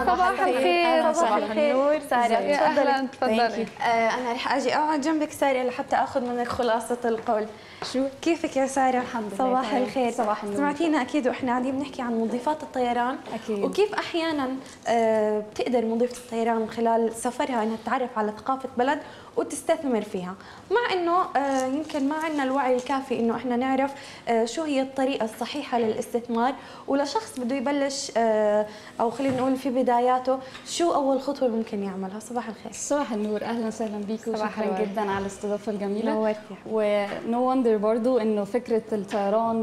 صباح الخير صباح النور ساره يا اهلا تفضلي آه انا رح اجي اقعد جنبك ساره لحتى اخذ منك خلاصه القول شو كيفك يا ساره الحمد لله صباح تمام. الخير صباح النور. سمعتينا اكيد واحنا قاعدين بنحكي عن مضيفات الطيران أكيد. وكيف احيانا آه بتقدر مضيفه الطيران من خلال سفرها انها تتعرف على ثقافه بلد وتستثمر فيها مع انه آه يمكن ما عندنا الوعي الكافي انه احنا نعرف آه شو هي الطريقه الصحيحه للاستثمار ولشخص بده يبلش آه او خلينا نقول في بداياته شو اول خطوه ممكن يعملها صباح الخير صباح النور اهلا وسهلا بيكم صباح شكرا الورد. جدا على الاستضافه الجميله نورتي يا ونو وندر برضو انه فكره الطيران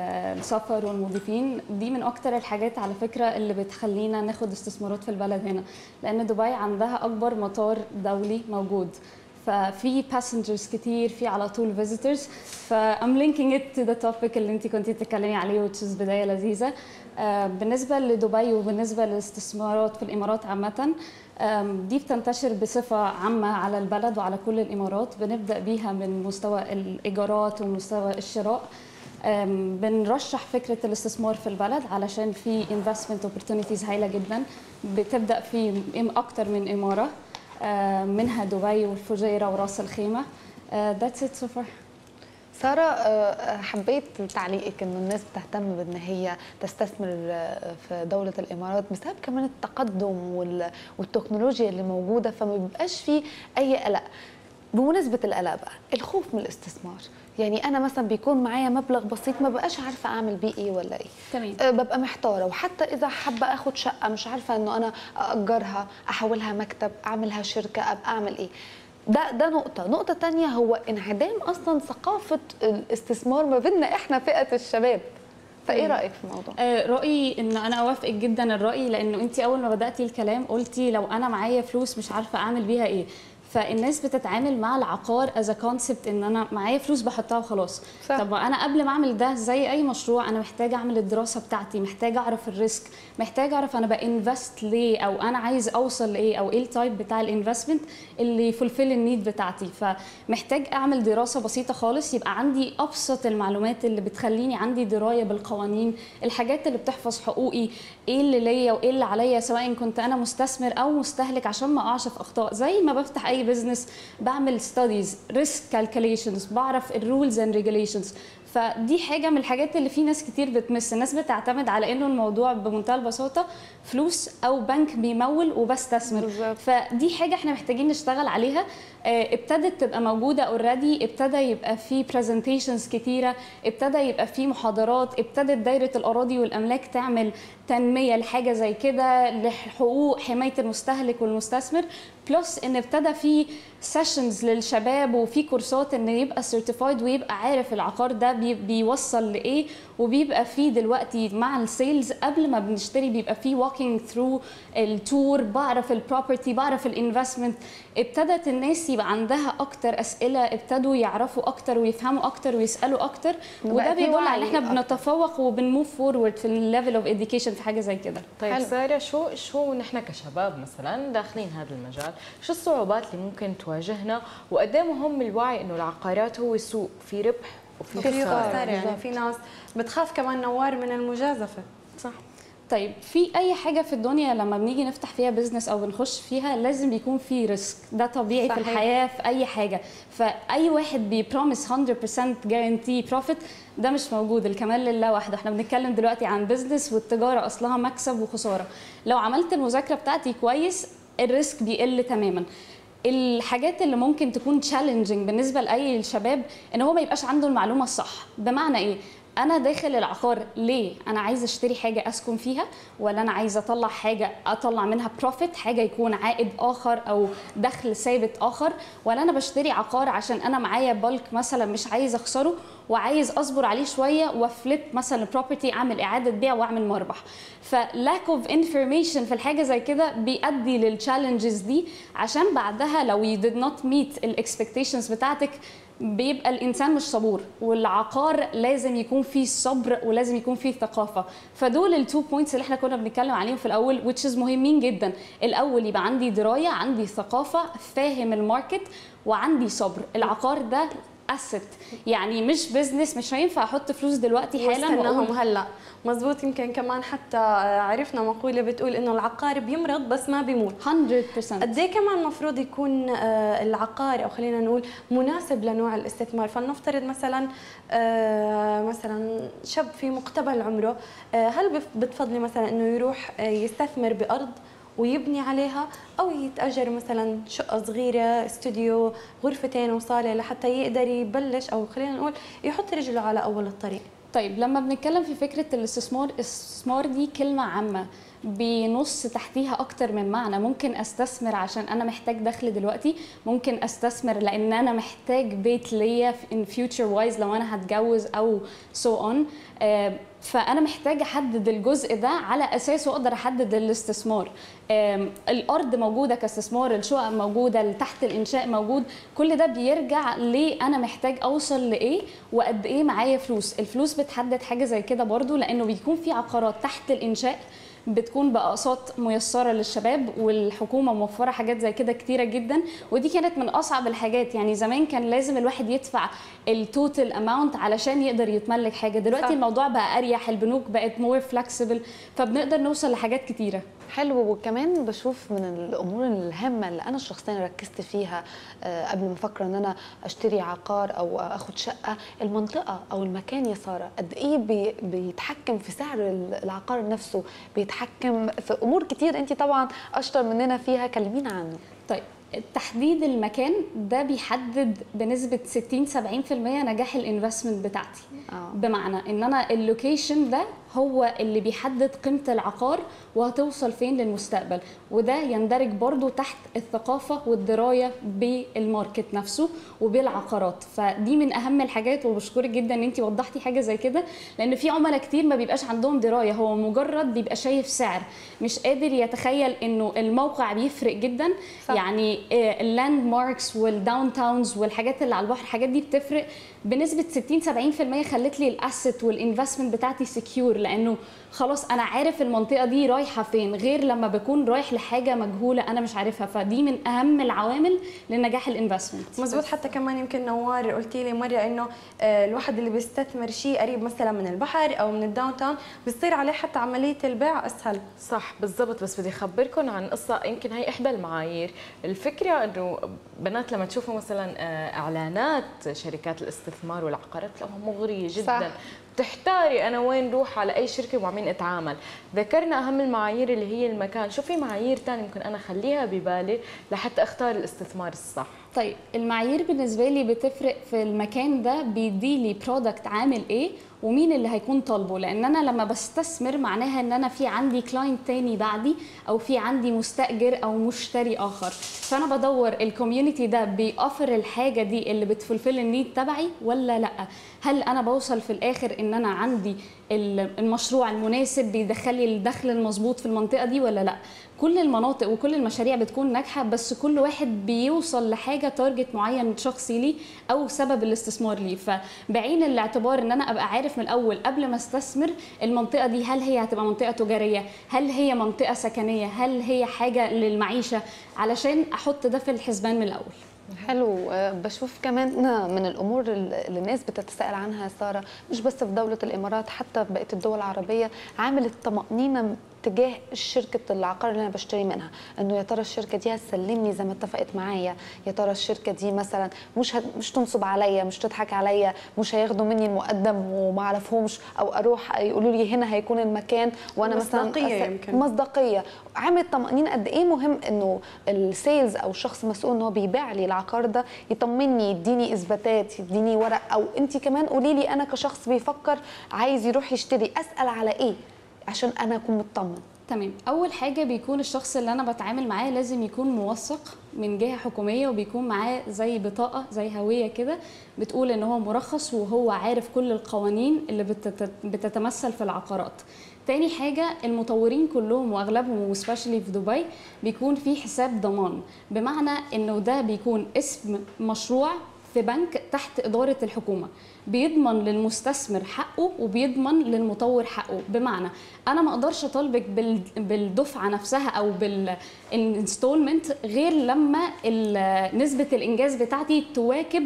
والسفر والمضيفين دي من اكتر الحاجات على فكره اللي بتخلينا ناخد استثمارات في البلد هنا لان دبي عندها اكبر مطار دولي موجود ففي باسنجرز كتير في على طول فيزيتورز ف I'm linking it to the topic اللي انت كنتي بتتكلمي عليه which is بدايه لذيذه آه، بالنسبه لدبي وبالنسبه للاستثمارات في الامارات عامه آم، دي بتنتشر بصفة عامة على البلد وعلى كل الإمارات بنبدأ بيها من مستوى الإيجارات ومستوى الشراء آم، بنرشح فكرة الاستثمار في البلد علشان في investment opportunities هايلة جدا بتبدأ في إم- أكتر من إمارة آم، منها دبي والفجيرة وراس الخيمة آه، that's it so far ساره آه، حبيت تعليقك انه الناس بتهتم بان هي تستثمر آه، في دوله الامارات بسبب كمان التقدم وال- والتكنولوجيا اللي موجوده فما بيبقاش في اي قلق بمناسبه القلق بقى الخوف من الاستثمار يعني انا مثلا بيكون معايا مبلغ بسيط ما بقاش عارفه اعمل بيه ايه ولا ايه تمام. آه، ببقى محتاره وحتى اذا حابه اخد شقه مش عارفه انه انا اجرها احولها مكتب اعملها شركه ابقى اعمل ايه ده ده نقطة، نقطة تانية هو انعدام أصلا ثقافة الاستثمار ما بيننا إحنا فئة الشباب. فإيه تمام. رأيك في الموضوع؟ آه، رأيي إن أنا أوافقك جدا الرأي لأنه أنت أول ما بدأتي الكلام قلتي لو أنا معايا فلوس مش عارفة أعمل بيها إيه فالناس بتتعامل مع العقار از كونسبت ان انا معايا فلوس بحطها وخلاص صح. طب انا قبل ما اعمل ده زي اي مشروع انا محتاجه اعمل الدراسه بتاعتي محتاجه اعرف الريسك محتاجه اعرف انا بانفست ليه او انا عايز اوصل لايه او ايه التايب بتاع الانفستمنت اللي يفولفل النيد بتاعتي فمحتاج اعمل دراسه بسيطه خالص يبقى عندي ابسط المعلومات اللي بتخليني عندي درايه بالقوانين الحاجات اللي بتحفظ حقوقي ايه اللي ليا وايه اللي عليا سواء كنت انا مستثمر او مستهلك عشان ما اقعش في اخطاء زي ما بفتح اي بزنس بعمل ستاديز ريسك كالكوليشنز بعرف الرولز اند ريجوليشنز فدي حاجه من الحاجات اللي في ناس كتير بتمس الناس بتعتمد على انه الموضوع بمنتهى البساطه فلوس او بنك بيمول وبستثمر بالظبط. فدي حاجه احنا محتاجين نشتغل عليها آه، ابتدت تبقى موجوده اوريدي ابتدى يبقى في برزنتيشنز كتيره ابتدى يبقى في محاضرات ابتدت دايره الاراضي والاملاك تعمل تنميه لحاجه زي كده لحقوق حمايه المستهلك والمستثمر بلس ان ابتدى في سيشنز للشباب وفي كورسات ان يبقى سيرتيفايد ويبقى عارف العقار ده بي بيوصل لايه وبيبقى فيه دلوقتي مع السيلز قبل ما بنشتري بيبقى فيه walking through التور بعرف البروبرتي بعرف الانفستمنت ابتدت الناس يبقى عندها اكتر اسئله ابتدوا يعرفوا اكتر ويفهموا اكتر ويسالوا اكتر بقى وده في بيدل على ان وعي احنا أكتر. بنتفوق وبنموف فورورد في الليفل اوف education في حاجه زي كده طيب حلو. ساره شو شو نحن كشباب مثلا داخلين هذا المجال شو الصعوبات اللي ممكن تواجهنا وقد ايه مهم الوعي انه العقارات هو سوق في ربح وفي في خساره خساره يعني في ناس بتخاف كمان نوار من المجازفه صح طيب في اي حاجه في الدنيا لما بنيجي نفتح فيها بزنس او بنخش فيها لازم يكون في ريسك ده طبيعي صحيح. في الحياه في اي حاجه فاي واحد بيبروميس 100% جارانتي بروفيت ده مش موجود الكمال لله وحده احنا بنتكلم دلوقتي عن بزنس والتجاره اصلها مكسب وخساره لو عملت المذاكره بتاعتي كويس الريسك بيقل تماما الحاجات اللي ممكن تكون تشالنجينج بالنسبه لاي شباب ان هو ما يبقاش عنده المعلومه الصح بمعنى ايه انا داخل العقار ليه انا عايزه اشتري حاجه اسكن فيها ولا انا عايزه اطلع حاجه اطلع منها بروفيت حاجه يكون عائد اخر او دخل ثابت اخر ولا انا بشتري عقار عشان انا معايا بالك مثلا مش عايزه اخسره وعايز اصبر عليه شويه وافليب مثلا بروبرتي اعمل اعاده بيع واعمل مربح فلاك اوف انفورميشن في الحاجه زي كده بيؤدي للتشالنجز دي عشان بعدها لو you did not meet الاكسبكتيشنز بتاعتك بيبقى الانسان مش صبور والعقار لازم يكون فيه صبر ولازم يكون فيه ثقافه فدول التو بوينتس اللي احنا كنا بنتكلم عليهم في الاول which is مهمين جدا الاول يبقى عندي درايه عندي ثقافه فاهم الماركت وعندي صبر العقار ده اسيت يعني مش بزنس مش هينفع احط فلوس دلوقتي حالا واستناهم وأقول هلا مزبوط يمكن كمان حتى عرفنا مقوله بتقول انه العقار بيمرض بس ما بيموت 100% قد ايه كمان المفروض يكون آه، العقار او خلينا نقول مناسب لنوع الاستثمار فلنفترض مثلا آه، مثلا شاب في مقتبل عمره آه، هل بف- بتفضلي مثلا انه يروح آه، يستثمر بارض ويبني عليها او يتاجر مثلا شقه صغيره استوديو غرفتين وصاله لحتى يقدر يبلش او خلينا نقول يحط رجله على اول الطريق طيب لما بنتكلم في فكره الاستثمار الاستثمار دي كلمه عامه بنص تحتيها اكتر من معنى ممكن استثمر عشان انا محتاج دخل دلوقتي ممكن استثمر لان انا محتاج بيت ليا ان فيوتشر وايز لو انا هتجوز او سو so اون فانا محتاجه احدد الجزء ده على اساسه اقدر احدد الاستثمار آم، الارض موجوده كاستثمار الشقق موجوده تحت الانشاء موجود كل ده بيرجع ليه انا محتاج اوصل لايه وقد ايه معايا فلوس الفلوس بتحدد حاجه زي كده برضو لانه بيكون في عقارات تحت الانشاء بتكون باقساط ميسره للشباب والحكومه موفره حاجات زي كده كتيره جدا ودي كانت من اصعب الحاجات يعني زمان كان لازم الواحد يدفع التوتال اماونت علشان يقدر يتملك حاجه دلوقتي صح. الموضوع بقى اريح البنوك بقت مور فلكسبل فبنقدر نوصل لحاجات كتيره حلو وكمان بشوف من الامور الهامه اللي انا شخصيا ركزت فيها آه، قبل ما افكر ان انا اشتري عقار او اخد شقه المنطقه او المكان يا ساره قد ايه بي- بيتحكم في سعر ال- العقار نفسه بيتحكم في امور كتير انت طبعا اشطر مننا فيها كلمينا عنه طيب تحديد المكان ده بيحدد بنسبه 60 70% نجاح الانفستمنت بتاعتي آه. بمعنى ان انا اللوكيشن ده هو اللي بيحدد قيمه العقار وهتوصل فين للمستقبل وده يندرج برضو تحت الثقافه والدرايه بالماركت نفسه وبالعقارات فدي من اهم الحاجات وبشكرك جدا ان انت وضحتي حاجه زي كده لان في عملاء كتير ما بيبقاش عندهم درايه هو مجرد بيبقى شايف سعر مش قادر يتخيل انه الموقع بيفرق جدا صح. يعني اللاند ماركس والداون تاونز والحاجات اللي على البحر الحاجات دي بتفرق بنسبه 60 70% خلت لي الاسيت والانفستمنت بتاعتي سكيور لانه خلاص انا عارف المنطقه دي رايحه فين غير لما بكون رايح لحاجه مجهوله انا مش عارفها فدي من اهم العوامل لنجاح الانفستمنت مزبوط حتى كمان يمكن نوار قلتي لي مره انه آه، الواحد اللي بيستثمر شيء قريب مثلا من البحر او من الداون تاون بيصير عليه حتى عمليه البيع اسهل صح بالضبط بس بدي اخبركم عن قصه يمكن هي احدى المعايير الفكره انه بنات لما تشوفوا مثلا آه، اعلانات شركات الاستثمار والعقارات بتلاقوها مغريه جدا صح. صح. بتحتاري انا وين روح على اي شركه ومع مين اتعامل ذكرنا اهم المعايير اللي هي المكان شو في معايير ثانيه ممكن انا اخليها ببالي لحتى اختار الاستثمار الصح طيب المعايير بالنسبه لي بتفرق في المكان ده بيديلي برودكت عامل ايه ومين اللي هيكون طالبه لان انا لما بستثمر معناها ان انا في عندي كلاينت تاني بعدي او في عندي مستاجر او مشتري اخر فانا بدور الكوميونتي ده بيوفر الحاجه دي اللي بتفلفل النيد تبعي ولا لا هل انا بوصل في الاخر ان انا عندي ال- المشروع المناسب بيدخل لي الدخل المظبوط في المنطقه دي ولا لا كل المناطق وكل المشاريع بتكون ناجحه بس كل واحد بيوصل لحاجه تارجت معين شخصي ليه او سبب الاستثمار ليه فبعين الاعتبار ان انا ابقى عارف من الاول قبل ما استثمر المنطقه دي هل هي هتبقى منطقه تجاريه هل هي منطقه سكنيه هل هي حاجه للمعيشه علشان احط ده في الحسبان من الاول حلو آه، بشوف كمان من الامور اللي الناس بتتساءل عنها يا ساره مش بس في دوله الامارات حتى في بقيه الدول العربيه عامل الطمانينه تجاه شركه العقار اللي انا بشتري منها انه يا ترى الشركه دي هتسلمني زي ما اتفقت معايا يا ترى الشركه دي مثلا مش هت... مش تنصب عليا مش تضحك عليا مش هياخدوا مني المقدم وما اعرفهمش او اروح يقولوا لي هنا هيكون المكان وانا مثلا مصداقية أس- يمكن. مصداقيه عامل طمانينه قد ايه مهم انه السيلز او الشخص المسؤول ان هو بيبيع لي العقار ده يطمني يديني اثباتات يديني ورق او انت كمان قولي لي انا كشخص بيفكر عايز يروح يشتري اسال على ايه عشان انا اكون مطمن تمام اول حاجه بيكون الشخص اللي انا بتعامل معاه لازم يكون موثق من جهه حكوميه وبيكون معاه زي بطاقه زي هويه كده بتقول ان هو مرخص وهو عارف كل القوانين اللي بتت- بتتمثل في العقارات تاني حاجة المطورين كلهم واغلبهم وسبيشالي في دبي بيكون في حساب ضمان بمعنى انه ده بيكون اسم مشروع في بنك تحت إدارة الحكومة بيضمن للمستثمر حقه وبيضمن للمطور حقه بمعنى أنا ما أقدرش أطالبك بال- بالدفعة نفسها أو بالانستولمنت غير لما ال- نسبة الإنجاز بتاعتي تواكب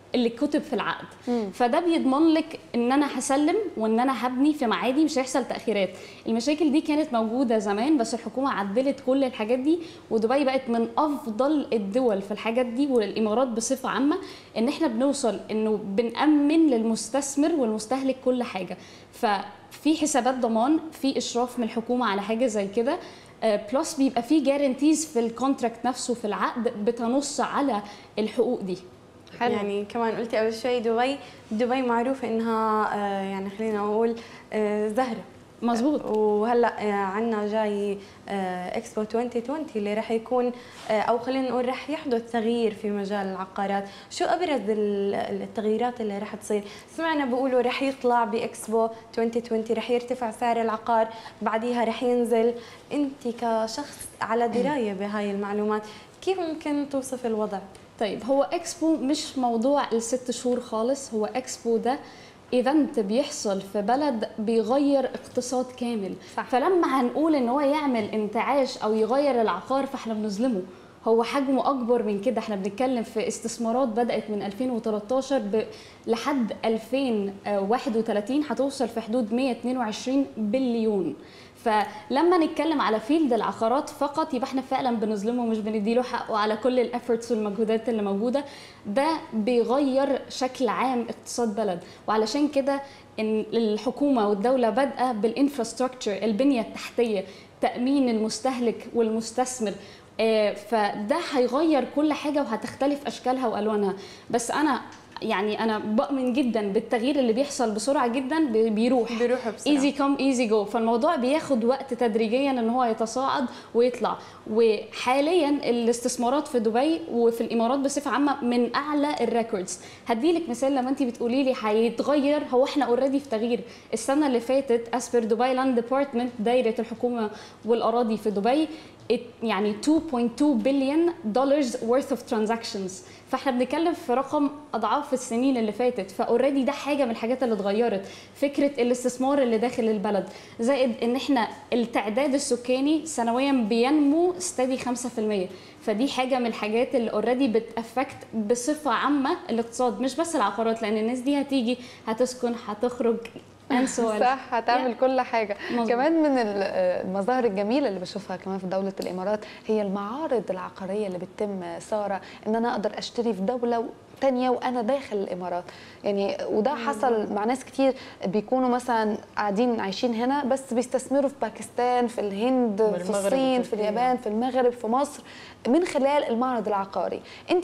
اللي كتب في العقد فده بيضمن لك ان انا هسلم وان انا هبني في ميعادي مش هيحصل تاخيرات المشاكل دي كانت موجوده زمان بس الحكومه عدلت كل الحاجات دي ودبي بقت من افضل الدول في الحاجات دي والامارات بصفه عامه ان احنا بنوصل انه بنامن للمستثمر والمستهلك كل حاجه ففي حسابات ضمان في اشراف من الحكومه على حاجه زي كده بلس بيبقى في جارنتيز في الكونتراكت نفسه في العقد بتنص على الحقوق دي حلو. يعني كمان قلتي قبل شوي دبي دبي معروفه انها آه، يعني خلينا نقول آه، زهره مظبوط وهلا آه، عندنا جاي اكسبو 2020 اللي راح يكون او خلينا نقول راح يحدث تغيير في مجال العقارات شو ابرز التغييرات اللي راح تصير سمعنا بيقولوا راح يطلع باكسبو 2020 راح يرتفع سعر العقار بعديها راح ينزل انت كشخص على درايه بهاي المعلومات كيف ممكن توصف الوضع طيب هو اكسبو مش موضوع الست شهور خالص هو اكسبو ده ايفنت بيحصل في بلد بيغير اقتصاد كامل صح. فلما هنقول ان هو يعمل انتعاش او يغير العقار فاحنا بنظلمه هو حجمه اكبر من كده احنا بنتكلم في استثمارات بدات من 2013 ب... لحد 2031 هتوصل في حدود 122 بليون فلما نتكلم على فيلد العقارات فقط يبقى احنا فعلا بنظلمه مش بنديله حقه على كل الافورتس والمجهودات اللي موجوده ده بيغير شكل عام اقتصاد بلد وعلشان كده ان الحكومه والدوله بادئه بالانفراستراكشر البنيه التحتيه تامين المستهلك والمستثمر آه، فده هيغير كل حاجه وهتختلف اشكالها والوانها بس انا يعني انا بؤمن جدا بالتغيير اللي بيحصل بسرعه جدا بي- بيروح بيروح بسرعة. ايزي كوم ايزي جو فالموضوع بياخد وقت تدريجيا ان هو يتصاعد ويطلع وحاليا الاستثمارات في دبي وفي الامارات بصفه عامه من اعلى الريكوردز هديلك مثال لما انت بتقولي لي هيتغير هو احنا اوريدي في تغيير السنه اللي فاتت اسبر دبي لاند ديبارتمنت دايره الحكومه والاراضي في دبي it- يعني 2.2 بليون دولارز worth of transactions فاحنا بنتكلم في رقم اضعاف السنين اللي فاتت فاوريدي ده حاجه من الحاجات اللي اتغيرت فكره الاستثمار اللي داخل البلد زائد ان احنا التعداد السكاني سنويا بينمو ستدي 5% فدي حاجه من الحاجات اللي اوريدي بتافكت بصفه عامه الاقتصاد مش بس العقارات لان الناس دي هتيجي هتسكن هتخرج and so on. صح هتعمل كل حاجه مظبوط. كمان من ال- المظاهر الجميله اللي بشوفها كمان في دوله الامارات هي المعارض العقاريه اللي بتتم ساره ان انا اقدر اشتري في دوله تانية وانا داخل الامارات يعني وده حصل مع ناس كتير بيكونوا مثلا قاعدين عايشين هنا بس بيستثمروا في باكستان في الهند في بالمغرب الصين في وتركيا. اليابان في المغرب في مصر من خلال المعرض العقاري انت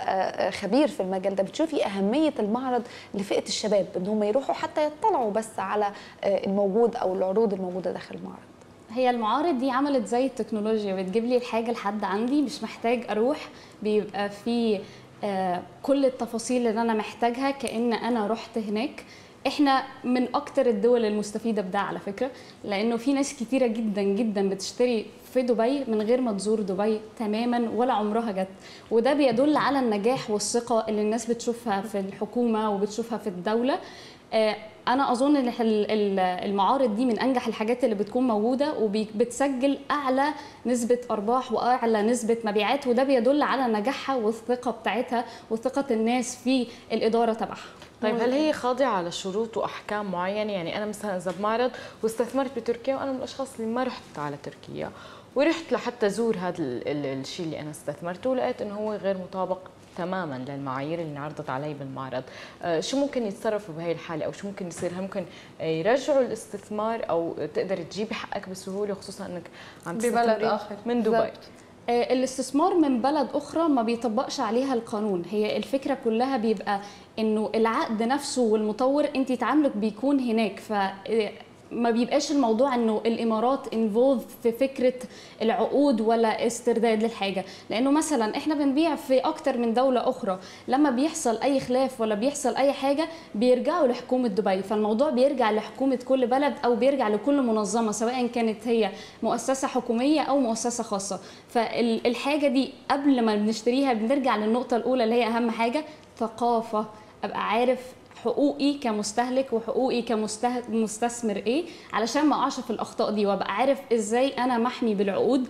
كخبير في المجال ده بتشوفي اهميه المعرض لفئه الشباب ان هم يروحوا حتى يطلعوا بس على آه، الموجود او العروض الموجوده داخل المعرض هي المعارض دي عملت زي التكنولوجيا بتجيب لي الحاجه لحد عندي مش محتاج اروح بيبقى في آه، كل التفاصيل اللي انا محتاجها كان انا رحت هناك احنا من اكتر الدول المستفيده بده على فكره لانه في ناس كتيره جدا جدا بتشتري في دبي من غير ما تزور دبي تماما ولا عمرها جت وده بيدل على النجاح والثقه اللي الناس بتشوفها في الحكومه وبتشوفها في الدوله آه، انا اظن ان ال- ال- المعارض دي من انجح الحاجات اللي بتكون موجوده وبتسجل اعلى نسبه ارباح واعلى نسبه مبيعات وده بيدل على نجاحها والثقه بتاعتها وثقه الناس في الاداره تبعها طيب هل هي خاضعة لشروط وأحكام معينة يعني أنا مثلا إذا بمعرض واستثمرت بتركيا وأنا من الأشخاص اللي ما رحت على تركيا ورحت لحتى زور هذا ال- ال- الشيء اللي أنا استثمرته ولقيت إنه هو غير مطابق تماما للمعايير اللي انعرضت علي بالمعرض آه، شو ممكن يتصرفوا بهي الحالة أو شو ممكن يصير هل ممكن آه، يرجعوا الاستثمار أو تقدر تجيبي حقك بسهولة خصوصا أنك عم ببلد تستثمري آخر. من دبي بالضبط. آه، الاستثمار من بلد اخرى ما بيطبقش عليها القانون هي الفكره كلها بيبقى انه العقد نفسه والمطور انت تعاملك بيكون هناك ف آه، ما بيبقاش الموضوع انه الامارات انفولد في فكره العقود ولا استرداد للحاجه لانه مثلا احنا بنبيع في اكتر من دوله اخرى لما بيحصل اي خلاف ولا بيحصل اي حاجه بيرجعوا لحكومه دبي فالموضوع بيرجع لحكومه كل بلد او بيرجع لكل منظمه سواء كانت هي مؤسسه حكوميه او مؤسسه خاصه فالحاجه دي قبل ما بنشتريها بنرجع للنقطه الاولى اللي هي اهم حاجه ثقافه ابقى عارف حقوقي كمستهلك وحقوقي كمستثمر ايه علشان ما اقعش في الاخطاء دي وابقى عارف ازاي انا محمي بالعقود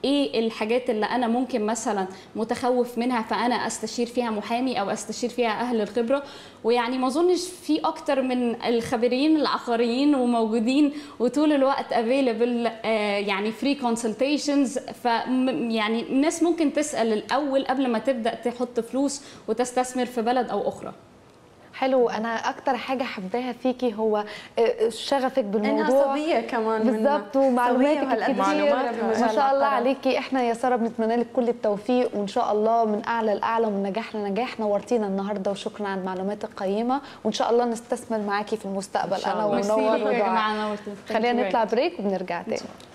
ايه الحاجات اللي انا ممكن مثلا متخوف منها فانا استشير فيها محامي او استشير فيها اهل الخبره ويعني ما اظنش في اكتر من الخبيرين العقاريين وموجودين وطول الوقت افيلبل يعني فري كونسلتيشنز ف م- يعني الناس ممكن تسال الاول قبل ما تبدا تحط فلوس وتستثمر في بلد او اخرى حلو انا اكتر حاجه حباها فيكي هو آه، شغفك بالموضوع انها صبيه كمان بالظبط منها. ومعلوماتك صبية وهالقد الكتير معلومات كتير ما بمجال شاء الله العقارات. عليكي احنا يا ساره بنتمنى لك كل التوفيق وان شاء الله من اعلى لاعلى ومن نجاح لنجاح نورتينا النهارده وشكرا على المعلومات القيمه وان شاء الله نستثمر معاكي في المستقبل إن شاء انا الله. ميرسي ونور ليكم يا ودعاء جماعه نورتوا. Thank you خلينا very نطلع much. بريك وبنرجع تاني